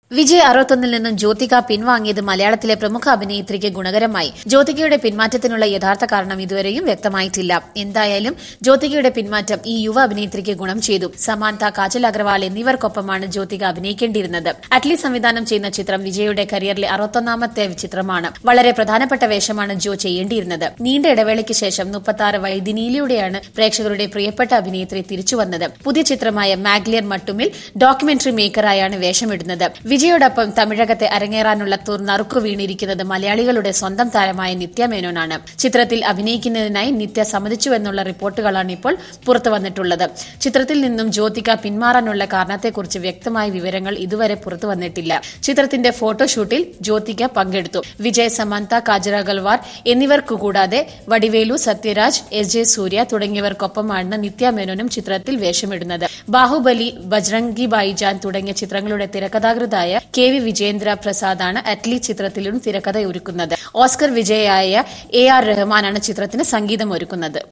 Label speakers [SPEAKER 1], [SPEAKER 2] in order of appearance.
[SPEAKER 1] വിജയ് അറുപത്തൊന്നിൽ നിന്നും ജ്യോതിക പിൻവാങ്ങിയത് മലയാളത്തിലെ പ്രമുഖ അഭിനേത്രിക്ക് ഗുണകരമായി ജ്യോതികയുടെ പിന്മാറ്റത്തിനുള്ള യഥാർത്ഥ കാരണം ഇതുവരെയും വ്യക്തമായിട്ടില്ല എന്തായാലും ജ്യോതികയുടെ പിന്മാറ്റം ഈ യുവ അഭിനേത്രിക്ക് ഗുണം ചെയ്തു സമാന്ത കാജൽ അഗർവാൾ എന്നിവർക്കൊപ്പമാണ് ജ്യോതിക അഭിനയിക്കേണ്ടിയിരുന്നത് അറ്റ്ലി സംവിധാനം ചെയ്യുന്ന ചിത്രം വിജയുടെ കരിയറിലെ അറുപത്തൊന്നാമത്തെ ചിത്രമാണ് വളരെ പ്രധാനപ്പെട്ട വേഷമാണ് ജോ ചെയ്യേണ്ടിയിരുന്നത് നീണ്ട ഇടവേളയ്ക്ക് ശേഷം മുപ്പത്തി വൈദിനിയിലൂടെയാണ് പ്രേക്ഷകരുടെ പ്രിയപ്പെട്ട അഭിനേത്രി തിരിച്ചുവന്നത് പുതിയ ചിത്രമായ മാഗ്ലിയർ മട്ടുമിൽ ഡോക്യുമെന്ററി മേക്കറായാണ് വേഷമിടുന്നത് വിജയോടൊപ്പം തമിഴകത്തെ അരങ്ങേറാനുള്ള തുർ നറുക്കു വീണിരിക്കുന്നത് മലയാളികളുടെ സ്വന്തം താരമായ നിത്യ മേനോനാണ് ചിത്രത്തിൽ അഭിനയിക്കുന്നതിനായി നിത്യ സമ്മതിച്ചുവെന്നുള്ള റിപ്പോർട്ടുകളാണ് ഇപ്പോൾ പുറത്തു വന്നിട്ടുള്ളത് ചിത്രത്തിൽ നിന്നും ജ്യോതിക പിന്മാറാനുള്ള കാരണത്തെക്കുറിച്ച് വ്യക്തമായ വിവരങ്ങൾ ഇതുവരെ പുറത്തു വന്നിട്ടില്ല ചിത്രത്തിന്റെ ഫോട്ടോഷൂട്ടിൽ ജ്യോതിക പങ്കെടുത്തു വിജയ് സമന്ത കാജൽ അഗർവാൾ എന്നിവർക്കു കൂടാതെ വടിവേലു സത്യരാജ് എസ് ജെ സൂര്യ തുടങ്ങിയവർക്കൊപ്പമാണ് നിത്യ മേനോനും ചിത്രത്തിൽ വേഷമിടുന്നത് ബാഹുബലി ബജ്രംഗി ബൈജാൻ തുടങ്ങിയ ചിത്രങ്ങളുടെ തിരക്കഥാകൃതായ കെ വി വിജേന്ദ്ര പ്രസാദാണ് അറ്റ്ലി ചിത്രത്തിലും തിരക്കഥ ഒരുക്കുന്നത് ഓസ്കർ വിജയായ എ ആർ റഹ്മാനാണ് ചിത്രത്തിന് സംഗീതം ഒരുക്കുന്നത്